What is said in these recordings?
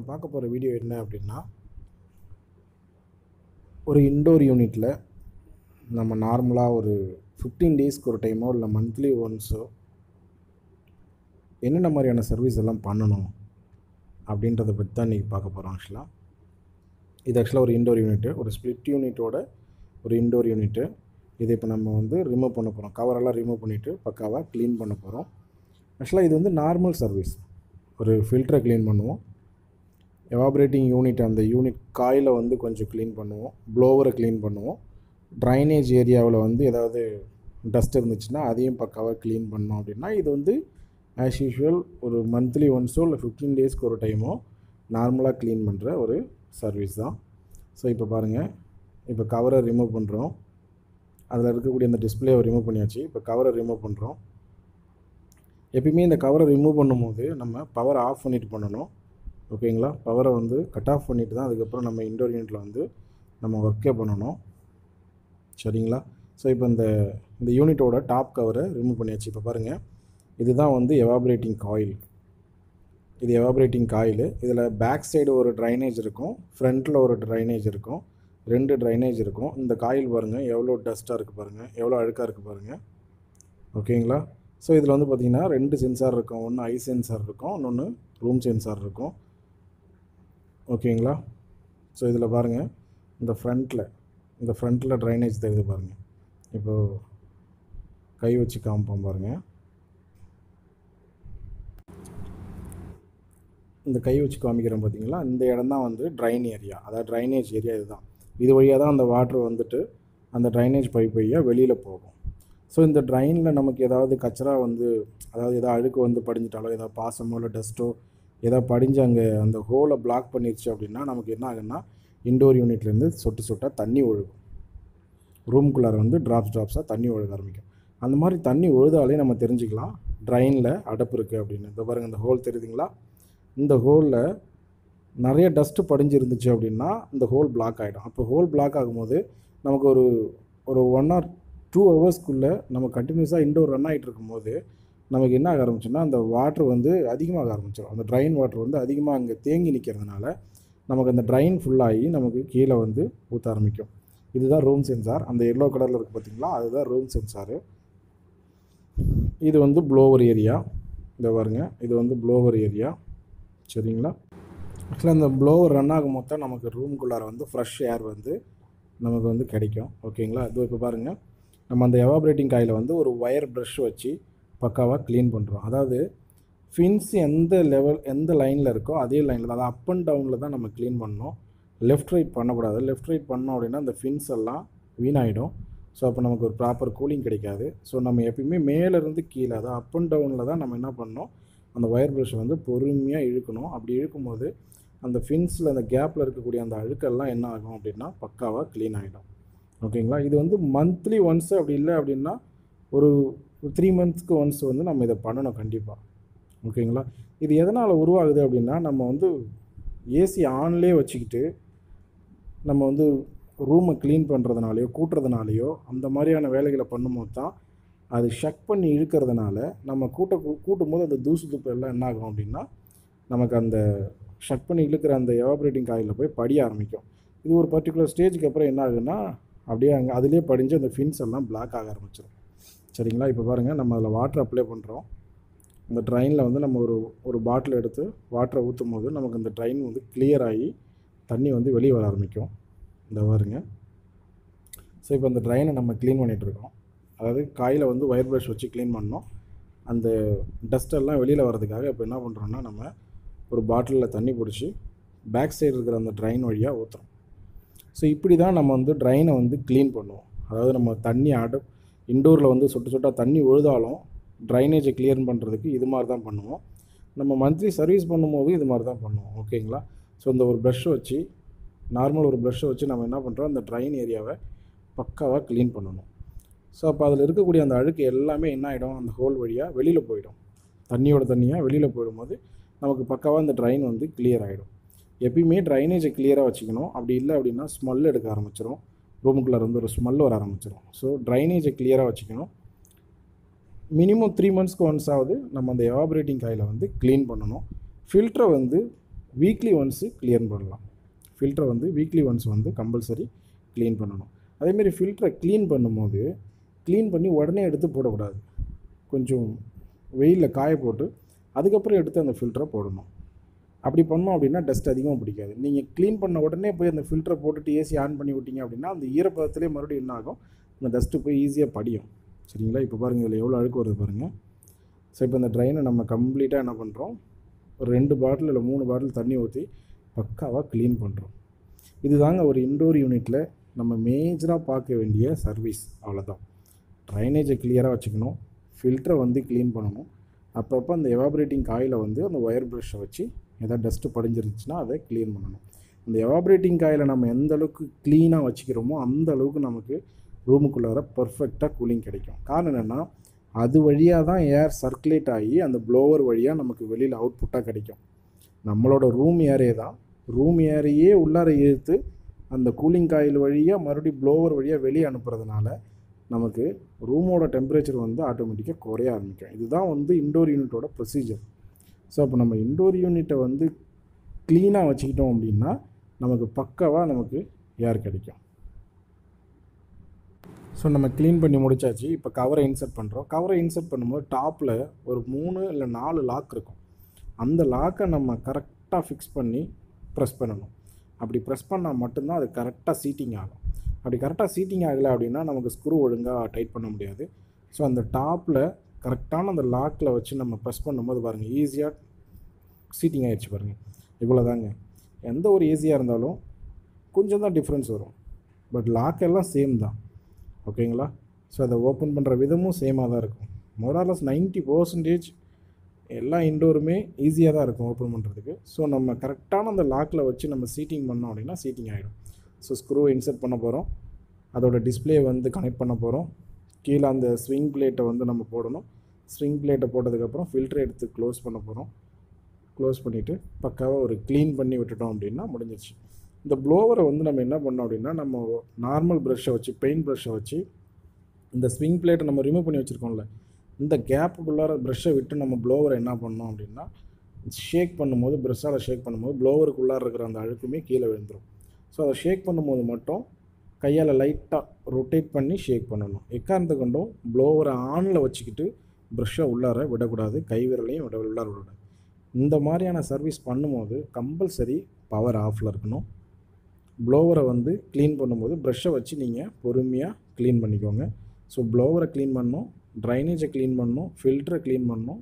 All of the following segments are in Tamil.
நம்ம பார்க்க போகிற வீடியோ என்ன அப்படின்னா ஒரு இன்டோர் யூனிட்டில் நம்ம நார்மலாக ஒரு ஃபிஃப்டீன் டேஸ்க்கு ஒரு டைமோ இல்லை மந்த்லி ஒன்ஸோ என்னென்ன மாதிரியான சர்வீஸ் எல்லாம் பண்ணணும் அப்படின்றத பற்றி தான் இன்றைக்கி பார்க்க போகிறோம் ஆக்சுவலாக இது ஆக்சுவலாக ஒரு இன்டோர் யூனிட்டு ஒரு ஸ்ப்ளிட் யூனிட்டோட ஒரு இன்டோர் யூனிட்டு இதை இப்போ நம்ம வந்து ரிமூவ் பண்ண போகிறோம் கவரெல்லாம் ரிமூவ் பண்ணிவிட்டு பக்காவாக க்ளீன் பண்ண போகிறோம் ஆக்சுவலாக இது வந்து நார்மல் சர்வீஸ் ஒரு ஃபில்டரை க்ளீன் பண்ணுவோம் எவாபரேட்டிங் யூனிட் அந்த யூனிட் காயில் வந்து கொஞ்சம் க்ளீன் பண்ணுவோம் ப்ளோவரை க்ளீன் பண்ணுவோம் ட்ரைனேஜ் ஏரியாவில் வந்து ஏதாவது டஸ்ட் இருந்துச்சுன்னா அதையும் பக்காவாக க்ளீன் பண்ணோம் அப்படின்னா இது வந்து ஆஸ் யூஷுவல் ஒரு மந்த்லி ஒன்ஸோ இல்லை ஃபிஃப்டீன் டேஸ்க்கு ஒரு டைமோ நார்மலாக க்ளீன் பண்ணுற ஒரு சர்வீஸ் தான் ஸோ இப்போ பாருங்கள் இப்போ கவரை ரிமூவ் பண்ணுறோம் அதில் இருக்கக்கூடிய அந்த டிஸ்பிளேவை ரிமூவ் பண்ணியாச்சு இப்போ கவரை ரிமூவ் பண்ணுறோம் எப்பயுமே இந்த கவரை ரிமூவ் பண்ணும்போது நம்ம பவரை ஆஃப் பண்ணிட்டு பண்ணணும் ஓகேங்களா பவரை வந்து கட் ஆஃப் பண்ணிட்டு தான் அதுக்கப்புறம் நம்ம இன்டோர் யூனிட்டில் வந்து நம்ம ஒர்க்கே பண்ணணும் சரிங்களா ஸோ இப்போ இந்த இந்த யூனிட்டோட டாப் கவரை ரிமூவ் பண்ணியாச்சு இப்போ பாருங்கள் இதுதான் வந்து எவாபரேட்டிங் காயில் இது எவாபரேட்டிங் காயில் இதில் பேக் சைடு ஒரு ட்ரைனேஜ் இருக்கும் ஃப்ரண்ட்டில் ஒரு ட்ரைனேஜ் இருக்கும் ரெண்டு ட்ரைனேஜ் இருக்கும் இந்த காயில் பாருங்கள் எவ்வளோ டஸ்ட்டாக இருக்குது பாருங்கள் எவ்வளோ அழுக்காக இருக்குது பாருங்கள் ஓகேங்களா ஸோ இதில் வந்து பார்த்திங்கன்னா ரெண்டு சென்சார் இருக்கும் ஒன்று ஐ சென்சார் இருக்கும் இன்னொன்று ரூம் சென்சார் இருக்கும் ஓகேங்களா ஸோ இதில் பாருங்கள் இந்த ஃப்ரண்ட்டில் இந்த ஃப்ரண்ட்டில் ட்ரைனேஜ் தெரியுது பாருங்கள் இப்போது கை வச்சு காமிப்போம் பாருங்கள் இந்த கை வச்சு காமிக்கிறோம் பார்த்தீங்களா இந்த இடம் தான் வந்து ட்ரைன் ஏரியா அதாவது ட்ரைனேஜ் ஏரியா இதுதான் இது வழியாக தான் அந்த வாட்ரு வந்துட்டு அந்த ட்ரைனேஜ் பைப் வழியாக வெளியில் போகும் ஸோ இந்த ட்ரைனில் நமக்கு ஏதாவது கச்சரா வந்து அதாவது ஏதாவது அழுக்கு வந்து படிஞ்சிட்டாலோ ஏதாவது பாசமோ இல்லை டஸ்ட்டோ ஏதாவது படிஞ்சு அங்கே அந்த ஹோலை பிளாக் பண்ணிடுச்சு அப்படின்னா நமக்கு என்ன ஆகுன்னா இண்டோர் யூனிட்லேருந்து சொட்டு சொட்டாக தண்ணி ஒழுகும் ரூம்குள்ளார வந்து ட்ராப்ஸ் ட்ராப்ஸாக தண்ணி ஒழுக ஆரம்பிக்கும் அந்த மாதிரி தண்ணி ஒழுதாலே நம்ம தெரிஞ்சுக்கலாம் ட்ரைனில் அடப்பு இருக்குது அப்படின்னு இந்த பாருங்கள் இந்த ஹோல் தெரியுதுங்களா இந்த ஹோலில் நிறைய டஸ்ட்டு படிஞ்சு இருந்துச்சு அப்படின்னா இந்த ஹோல் பிளாக் ஆகிடும் அப்போ ஹோல் பிளாக் ஆகும்போது நமக்கு ஒரு ஒரு ஒன் ஆர் டூ ஹவர்ஸ்க்குள்ளே நம்ம கண்டினியூஸாக இன்டோர் ரன் ஆகிட்டு இருக்கும்போது நமக்கு என்ன ஆக ஆரம்பிச்சுன்னா அந்த வாட்ரு வந்து அதிகமாக ஆரம்பிச்சிடும் அந்த ட்ரைன் வாட்டர் வந்து அதிகமாக அங்கே தேங்கி நிற்கிறதுனால நமக்கு அந்த ட்ரைன் ஃபுல்லாகி நமக்கு கீழே வந்து ஊற்ற ஆரம்பிக்கும் இதுதான் ரூம் சென்சார் அந்த எல்லோ கலரில் இருக்குது பார்த்தீங்களா அதுதான் ரூம் சென்சாரு இது வந்து ப்ளோவர் ஏரியா இந்த பாருங்க இது வந்து ப்ளோவர் ஏரியா சரிங்களா ஆக்சுவலாக இந்த ப்ளோவர் ரன் ஆகும் மொத்தம் நமக்கு ரூம்குள்ளார வந்து ஃப்ரெஷ் ஏர் வந்து நமக்கு வந்து கிடைக்கும் ஓகேங்களா இது இப்போ பாருங்கள் நம்ம அந்த எவாபரேட்டிங் காயில் வந்து ஒரு ஒயர் ப்ரஷ் வச்சு பக்காவாக க்ளீன் பண்ணுறோம் அதாவது ஃபின்ஸ் எந்த லெவல் எந்த லைனில் இருக்கோ அதே லைனில் தான் அதாவது அப் அண்ட் டவுனில் தான் நம்ம க்ளீன் பண்ணணும் லெஃப்ட் ரைட் பண்ணக்கூடாது லெஃப்ட் ரைட் பண்ணோம் அப்படின்னா அந்த ஃபின்ஸ் எல்லாம் வீணாயிடும் ஸோ அப்போ நமக்கு ஒரு ப்ராப்பர் கூலிங் கிடைக்காது ஸோ நம்ம எப்பயுமே மேலேருந்து கீழே அதான் அப் அண்ட் டவுனில் தான் நம்ம என்ன பண்ணணும் அந்த ஒயர் ப்ரஷ் வந்து பொறுமையாக இழுக்கணும் அப்படி இழுக்கும்போது அந்த ஃபின்ஸில் அந்த கேப்பில் இருக்கக்கூடிய அந்த அழுக்கெல்லாம் என்ன ஆகும் அப்படின்னா பக்காவாக க்ளீன் ஆகிடும் ஓகேங்களா இது வந்து மந்த்லி ஒன்ஸ் அப்படி இல்லை அப்படின்னா ஒரு த்ரீ மந்த்ஸ்க்கு ஒன்ஸ் வந்து நம்ம இதை பண்ணணும் கண்டிப்பாக ஓகேங்களா இது எதனால் உருவாகுது அப்படின்னா நம்ம வந்து ஏசி ஆன்லேயே வச்சுக்கிட்டு நம்ம வந்து ரூமை க்ளீன் பண்ணுறதுனாலையோ கூட்டுறதுனாலையோ அந்த மாதிரியான வேலைகளை பண்ணும்போது தான் அது ஷக் பண்ணி இழுக்கிறதுனால நம்ம கூட்ட கூட்டும் போது அந்த தூசு துப்பு எல்லாம் என்ன ஆகும் அப்படின்னா நமக்கு அந்த ஷக் பண்ணி இழுக்கிற அந்த எவாபரேட்டிங் காயில் போய் படிய ஆரம்பிக்கும் இது ஒரு பர்டிகுலர் ஸ்டேஜுக்கு அப்புறம் என்ன ஆகுதுன்னா அப்படியே அங்கே அதுலேயே படிஞ்சு அந்த ஃபின்ஸ் எல்லாம் பிளாக் ஆக ஆரம்பிச்சிடும் சரிங்களா இப்போ பாருங்கள் நம்ம அதில் வாட்டர் அப்ளை பண்ணுறோம் இந்த ட்ரைனில் வந்து நம்ம ஒரு ஒரு பாட்டில் எடுத்து வாட்டரை ஊற்றும் போது நமக்கு அந்த ட்ரைன் வந்து கிளியர் ஆகி தண்ணி வந்து வெளியே வர ஆரம்பிக்கும் இந்த பாருங்க ஸோ இப்போ அந்த ட்ரைனை நம்ம க்ளீன் பண்ணிகிட்ருக்கோம் அதாவது காயில் வந்து ஒயர் ப்ரஷ் வச்சு க்ளீன் பண்ணோம் அந்த டஸ்ட் எல்லாம் வெளியில் வர்றதுக்காக இப்போ என்ன பண்ணுறோன்னா நம்ம ஒரு பாட்டிலில் தண்ணி பிடிச்சி பேக் சைடு இருக்கிற அந்த ட்ரைன் வழியாக ஊற்றுறோம் ஸோ இப்படி தான் நம்ம வந்து ட்ரைனை வந்து க்ளீன் பண்ணுவோம் அதாவது நம்ம தண்ணி அட இன்டோரில் வந்து சொட்டு சொட்டாக தண்ணி ஒழுதாலும் ட்ரைனேஜை கிளியர் பண்ணுறதுக்கு இது மாதிரி தான் பண்ணுவோம் நம்ம மந்த்லி சர்வீஸ் பண்ணும்போது இது மாதிரி தான் பண்ணுவோம் ஓகேங்களா ஸோ இந்த ஒரு ப்ரஷ் வச்சு நார்மல் ஒரு ப்ரஷ்ஷை வச்சு நம்ம என்ன பண்ணுறோம் அந்த ட்ரைன் ஏரியாவை பக்காவாக க்ளீன் பண்ணணும் ஸோ அப்போ அதில் இருக்கக்கூடிய அந்த அழுக்கு எல்லாமே என்ன ஆகிடும் அந்த ஹோல் வழியாக வெளியில் போயிடும் தண்ணியோட தண்ணியாக வெளியில் போயிடும்போது நமக்கு பக்காவாக அந்த ட்ரைன் வந்து கிளியர் ஆகிடும் எப்பயுமே ட்ரைனேஜை கிளியராக வச்சுக்கணும் அப்படி இல்லை அப்படின்னா ஸ்மெல் எடுக்க ஆரம்பிச்சிடும் ரூமுக்குள்ளே வந்து ஒரு ஸ்மெல் வர ஆரம்பிச்சிடும் ஸோ ட்ரைனேஜை கிளியராக வச்சுக்கணும் மினிமம் த்ரீ மந்த்ஸ்க்கு ஒன்ஸ் ஆகுது நம்ம அந்த எவாபரேட்டிங் காயில் வந்து க்ளீன் பண்ணணும் ஃபில்டரை வந்து வீக்லி ஒன்ஸு க்ளீன் பண்ணலாம் ஃபில்டரை வந்து வீக்லி ஒன்ஸ் வந்து கம்பல்சரி க்ளீன் பண்ணணும் அதேமாரி ஃபில்டரை க்ளீன் பண்ணும்போது க்ளீன் பண்ணி உடனே எடுத்து போடக்கூடாது கொஞ்சம் வெயிலில் காய போட்டு அதுக்கப்புறம் எடுத்து அந்த ஃபில்டரை போடணும் அப்படி பண்ணோம் அப்படின்னா டஸ்ட் அதிகமாக பிடிக்காது நீங்கள் க்ளீன் பண்ண உடனே போய் அந்த ஃபில்டரை போட்டுட்டு ஏசி ஆன் பண்ணி விட்டீங்க அப்படின்னா அந்த ஈரப்பதத்திலே மறுபடியும் என்ன ஆகும் அந்த டஸ்ட்டு போய் ஈஸியாக படியும் சரிங்களா இப்போ பாருங்கள் இதில் எவ்வளோ அழுக்கு வருது பாருங்கள் ஸோ இப்போ இந்த ட்ரைனை நம்ம கம்ப்ளீட்டாக என்ன பண்ணுறோம் ஒரு ரெண்டு பாட்டில் இல்லை மூணு பாட்டில் தண்ணி ஊற்றி பக்காவாக க்ளீன் பண்ணுறோம் இதுதாங்க ஒரு இன்டோர் யூனிட்டில் நம்ம மேஜராக பார்க்க வேண்டிய சர்வீஸ் அவ்வளோதான் ட்ரைனேஜை கிளியராக வச்சுக்கணும் ஃபில்டரை வந்து க்ளீன் பண்ணணும் அப்பப்போ அந்த எவாபரேட்டிங் காயில் வந்து அந்த ஒயர் ப்ரஷ்ஷை வச்சு எதாவது டஸ்ட்டு படிஞ்சிருந்துச்சுன்னா அதை க்ளீன் பண்ணணும் அந்த எவாபரேட்டிங் காயில் நம்ம எந்த அளவுக்கு க்ளீனாக வச்சுக்கிறோமோ அந்த அளவுக்கு நமக்கு ரூமுக்குள்ளார பர்ஃபெக்டாக கூலிங் கிடைக்கும் காரணம் என்னென்னா அது வழியாக தான் ஏர் சர்க்குலேட் ஆகி அந்த ப்ளோவர் வழியாக நமக்கு வெளியில் அவுட்புட்டாக கிடைக்கும் நம்மளோட ரூம் ஏரே தான் ரூம் ஏரையே உள்ளார இழுத்து அந்த கூலிங் காயில் வழியாக மறுபடியும் ப்ளோவர் வழியாக வெளியே அனுப்புறதுனால நமக்கு ரூமோட டெம்பரேச்சர் வந்து ஆட்டோமேட்டிக்காக குறைய ஆரம்பிக்கும் இதுதான் வந்து இண்டோர் யூனிட்டோட ப்ரொசீஜர் ஸோ அப்போ நம்ம இண்டோர் யூனிட்டை வந்து க்ளீனாக வச்சுக்கிட்டோம் அப்படின்னா நமக்கு பக்காவாக நமக்கு ஏர் கிடைக்கும் ஸோ நம்ம க்ளீன் பண்ணி முடிச்சாச்சு இப்போ கவரை இன்சர்ட் பண்ணுறோம் கவரை இன்சர்ட் பண்ணும்போது டாப்பில் ஒரு மூணு இல்லை நாலு லாக் இருக்கும் அந்த லாக்கை நம்ம கரெக்டாக ஃபிக்ஸ் பண்ணி ப்ரெஸ் பண்ணணும் அப்படி ப்ரெஸ் பண்ணால் மட்டும்தான் அது கரெக்டாக சீட்டிங் ஆகும் அப்படி கரெக்டாக சீட்டிங் ஆகலை அப்படின்னா நமக்கு ஸ்க்ரூ ஒழுங்காக டைட் பண்ண முடியாது ஸோ அந்த டாப்பில் கரெக்டான அந்த லாக்கில் வச்சு நம்ம ப்ரெஸ் பண்ணும்போது பாருங்கள் ஈஸியாக சீட்டிங் ஆயிடுச்சு பாருங்கள் இவ்வளோ தாங்க எந்த ஒரு ஈஸியாக இருந்தாலும் கொஞ்சம் தான் டிஃப்ரென்ஸ் வரும் பட் லாக் எல்லாம் சேம் தான் ஓகேங்களா ஸோ அதை ஓப்பன் பண்ணுற விதமும் சேமாக தான் இருக்கும் மொராலஸ் நைன்ட்டி பர்சன்டேஜ் எல்லா இன்டோருமே ஈஸியாக தான் இருக்கும் ஓப்பன் பண்ணுறதுக்கு ஸோ நம்ம கரெக்டான அந்த லாக்கில் வச்சு நம்ம சீட்டிங் பண்ணோம் அப்படின்னா சீட்டிங் ஆகிடும் ஸோ ஸ்க்ரூ இன்சர்ட் பண்ண போகிறோம் அதோட டிஸ்பிளே வந்து கனெக்ட் பண்ண போகிறோம் கீழே அந்த ஸ்விங் பிளேட்டை வந்து நம்ம போடணும் ஸ்விங் பிளேட்டை போட்டதுக்கப்புறம் ஃபில்டர் எடுத்து க்ளோஸ் பண்ண போகிறோம் க்ளோஸ் பண்ணிவிட்டு பக்காவாக ஒரு க்ளீன் பண்ணி விட்டுட்டோம் அப்படின்னா முடிஞ்சிருச்சு இந்த ப்ளோவரை வந்து நம்ம என்ன பண்ணோம் அப்படின்னா நம்ம நார்மல் ப்ரஷ்ஷை வச்சு பெயிண்ட் ப்ரஷ்ஷை வச்சு இந்த ஸ்விங் பிளேட்டை நம்ம ரிமூவ் பண்ணி வச்சுருக்கோம்ல இந்த கேப்புக்குள்ளார ப்ரஷ்ஷை விட்டு நம்ம ப்ளோவரை என்ன பண்ணோம் அப்படின்னா ஷேக் பண்ணும்போது ப்ரஷ்ஷால் ஷேக் பண்ணும்போது ப்ளோவருக்குள்ளார இருக்கிற அந்த அழுக்குமே கீழே விழுந்துடும் ஸோ அதை ஷேக் பண்ணும்போது மட்டும் கையால் லைட்டாக ரொட்டேட் பண்ணி ஷேக் பண்ணணும் எக்காரணத்தை கொண்டும் ப்ளோவரை ஆனில் வச்சுக்கிட்டு ப்ரஷ்ஷை உள்ளார விடக்கூடாது கை விரலையும் விட உள்ளார விடக்கூடாது இந்த மாதிரியான சர்வீஸ் பண்ணும்போது கம்பல்சரி பவர் ஆஃபில் இருக்கணும் ப்ளோவரை வந்து க்ளீன் பண்ணும்போது ப்ரஷ்ஷை வச்சு நீங்கள் பொறுமையாக க்ளீன் பண்ணிக்கோங்க ஸோ ப்ளோவரை க்ளீன் பண்ணணும் ட்ரைனேஜை க்ளீன் பண்ணணும் ஃபில்டரை க்ளீன் பண்ணணும்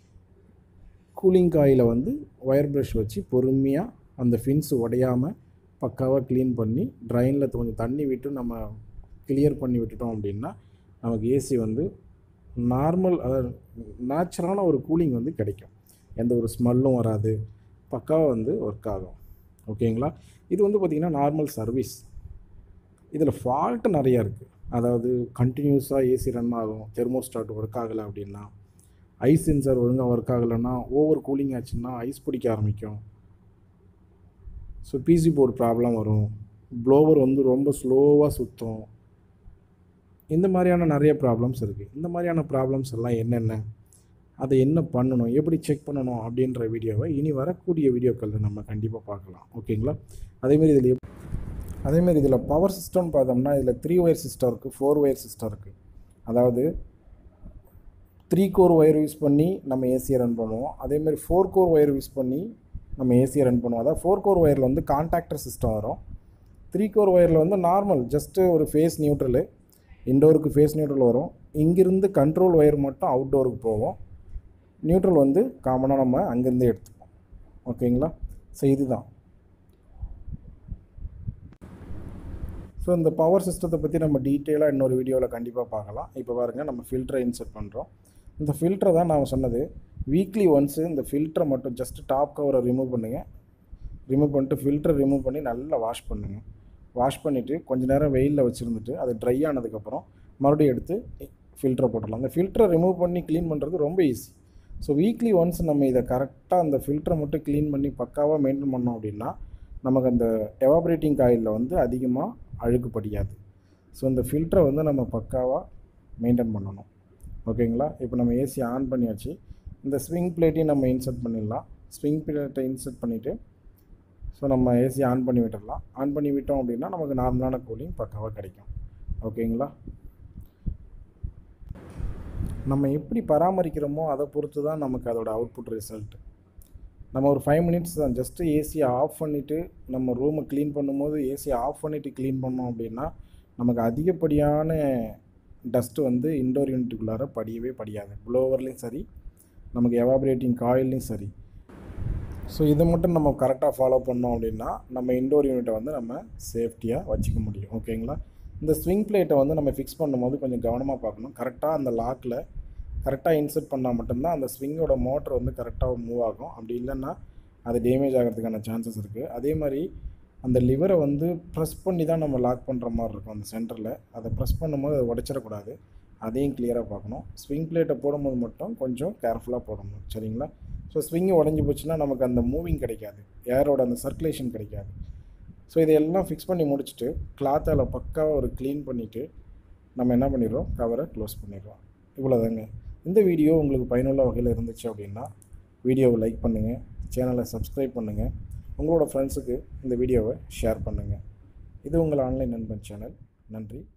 கூலிங் காயில் வந்து ஒயர் ப்ரஷ் வச்சு பொறுமையாக அந்த ஃபின்ஸ் உடையாமல் பக்காவாக க்ளீன் பண்ணி ட்ரைனில் கொஞ்சம் தண்ணி விட்டு நம்ம கிளியர் பண்ணி விட்டுட்டோம் அப்படின்னா நமக்கு ஏசி வந்து நார்மல் அதாவது நேச்சுரலான ஒரு கூலிங் வந்து கிடைக்கும் எந்த ஒரு ஸ்மெல்லும் வராது பக்காவாக வந்து ஒர்க் ஆகும் ஓகேங்களா இது வந்து பார்த்திங்கன்னா நார்மல் சர்வீஸ் இதில் ஃபால்ட்டு நிறையா இருக்குது அதாவது கண்டினியூஸாக ஏசி ரன் ஆகும் தெர்மோஸ்டாட் ஒர்க் ஆகலை அப்படின்னா ஐஸ் சென்சார் ஒழுங்காக ஒர்க் ஆகலைன்னா ஓவர் கூலிங் ஆச்சுன்னா ஐஸ் பிடிக்க ஆரம்பிக்கும் ஸோ பிசி போர்டு ப்ராப்ளம் வரும் ப்ளோவர் வந்து ரொம்ப ஸ்லோவாக சுற்றும் இந்த மாதிரியான நிறைய ப்ராப்ளம்ஸ் இருக்குது இந்த மாதிரியான ப்ராப்ளம்ஸ் எல்லாம் என்னென்ன அதை என்ன பண்ணணும் எப்படி செக் பண்ணணும் அப்படின்ற வீடியோவை இனி வரக்கூடிய வீடியோக்களில் நம்ம கண்டிப்பாக பார்க்கலாம் ஓகேங்களா அதேமாரி இதில் எப் அதேமாரி இதில் பவர் சிஸ்டம் பார்த்தோம்னா இதில் த்ரீ ஒயர் சிஸ்டம் இருக்குது ஃபோர் ஒயர் சிஸ்டம் இருக்குது அதாவது த்ரீ கோர் ஒயர் யூஸ் பண்ணி நம்ம ஏசியை ரன் பண்ணுவோம் அதேமாதிரி ஃபோர் கோர் ஒயர் யூஸ் பண்ணி நம்ம ஏசியை ரன் பண்ணுவோம் அதாவது ஃபோர் கோர் ஒயரில் வந்து கான்டாக்டர் சிஸ்டம் வரும் த்ரீ கோர் ஒயரில் வந்து நார்மல் ஜஸ்ட்டு ஒரு ஃபேஸ் நியூட்ரலு இன்டோருக்கு ஃபேஸ் நியூட்ரல் வரும் இங்கிருந்து கண்ட்ரோல் ஒயர் மட்டும் அவுட்டோருக்கு போவோம் நியூட்ரல் வந்து காமனாக நம்ம அங்கேருந்தே எடுத்துப்போம் ஓகேங்களா ஸோ இதுதான் ஸோ இந்த பவர் சிஸ்டத்தை பற்றி நம்ம டீட்டெயிலாக இன்னொரு வீடியோவில் கண்டிப்பாக பார்க்கலாம் இப்போ பாருங்கள் நம்ம ஃபில்டரை இன்சர்ட் பண்ணுறோம் இந்த ஃபில்டரை தான் நான் சொன்னது வீக்லி ஒன்ஸு இந்த ஃபில்டரை மட்டும் ஜஸ்ட் டாப் கவரை ரிமூவ் பண்ணுங்கள் ரிமூவ் பண்ணிட்டு ஃபில்டரை ரிமூவ் பண்ணி நல்லா வாஷ் பண்ணுங்கள் வாஷ் பண்ணிவிட்டு கொஞ்ச நேரம் வெயிலில் வச்சுருந்துட்டு அது ட்ரை ஆனதுக்கப்புறம் மறுபடியும் எடுத்து ஃபில்டரை போட்டுடலாம் அந்த ஃபில்டரை ரிமூவ் பண்ணி க்ளீன் பண்ணுறது ரொம்ப ஈஸி ஸோ வீக்லி ஒன்ஸ் நம்ம இதை கரெக்டாக அந்த ஃபில்டரை மட்டும் க்ளீன் பண்ணி பக்காவாக மெயின்டைன் பண்ணோம் அப்படின்னா நமக்கு அந்த எவாப்ரேட்டிங் காயிலில் வந்து அதிகமாக அழுக்கு படியாது ஸோ இந்த ஃபில்டரை வந்து நம்ம பக்காவாக மெயின்டைன் பண்ணணும் ஓகேங்களா இப்போ நம்ம ஏசி ஆன் பண்ணியாச்சு இந்த ஸ்விங் பிளேட்டையும் நம்ம இன்சர்ட் பண்ணிடலாம் ஸ்விங் பிளேட்டை இன்சர்ட் பண்ணிவிட்டு ஸோ நம்ம ஏசி ஆன் பண்ணி விட்டுடலாம் ஆன் பண்ணி விட்டோம் அப்படின்னா நமக்கு நார்மலான கூலிங் பக்காவாக கிடைக்கும் ஓகேங்களா நம்ம எப்படி பராமரிக்கிறோமோ அதை பொறுத்து தான் நமக்கு அதோட அவுட்புட் ரிசல்ட் நம்ம ஒரு ஃபைவ் மினிட்ஸ் தான் ஜஸ்ட்டு ஏசியை ஆஃப் பண்ணிவிட்டு நம்ம ரூமை க்ளீன் பண்ணும்போது ஏசியை ஆஃப் பண்ணிவிட்டு க்ளீன் பண்ணோம் அப்படின்னா நமக்கு அதிகப்படியான டஸ்ட்டு வந்து இண்டோர் யூனிட்டுக்குள்ளார படியவே படியாது ப்ளோவர்லேயும் சரி நமக்கு எவாபரேட்டிங் காயிலையும் சரி ஸோ இதை மட்டும் நம்ம கரெக்டாக ஃபாலோ பண்ணோம் அப்படின்னா நம்ம இண்டோர் யூனிட்டை வந்து நம்ம சேஃப்டியாக வச்சுக்க முடியும் ஓகேங்களா இந்த ஸ்விங் பிளேட்டை வந்து நம்ம ஃபிக்ஸ் பண்ணும்போது கொஞ்சம் கவனமாக பார்க்கணும் கரெக்டாக அந்த லாக்கில் கரெக்டாக இன்சர்ட் பண்ணால் மட்டும்தான் அந்த ஸ்விங்கோட மோட்டர் வந்து கரெக்டாக மூவ் ஆகும் அப்படி இல்லைன்னா அது டேமேஜ் ஆகிறதுக்கான சான்சஸ் இருக்குது அதே மாதிரி அந்த லிவரை வந்து ப்ரெஸ் பண்ணி தான் நம்ம லாக் பண்ணுற மாதிரி இருக்கும் அந்த சென்டரில் அதை ப்ரெஸ் பண்ணும்போது அதை உடச்சிடக்கூடாது அதையும் கிளியராக பார்க்கணும் ஸ்விங் பிளேட்டை போடும்போது மட்டும் கொஞ்சம் கேர்ஃபுல்லாக போடணும் சரிங்களா ஸோ ஸ்விங்கு உடஞ்சி போச்சுன்னா நமக்கு அந்த மூவிங் கிடைக்காது ஏரோட அந்த சர்க்குலேஷன் கிடைக்காது ஸோ இதையெல்லாம் ஃபிக்ஸ் பண்ணி முடிச்சுட்டு கிளாத்தால் பக்காவாக ஒரு க்ளீன் பண்ணிவிட்டு நம்ம என்ன பண்ணிடுறோம் கவரை க்ளோஸ் பண்ணிடுறோம் இவ்வளோதாங்க இந்த வீடியோ உங்களுக்கு பயனுள்ள வகையில் இருந்துச்சு அப்படின்னா வீடியோவை லைக் பண்ணுங்கள் சேனலை சப்ஸ்கிரைப் பண்ணுங்கள் உங்களோட ஃப்ரெண்ட்ஸுக்கு இந்த வீடியோவை ஷேர் பண்ணுங்கள் இது உங்கள் ஆன்லைன் நண்பன் சேனல் நன்றி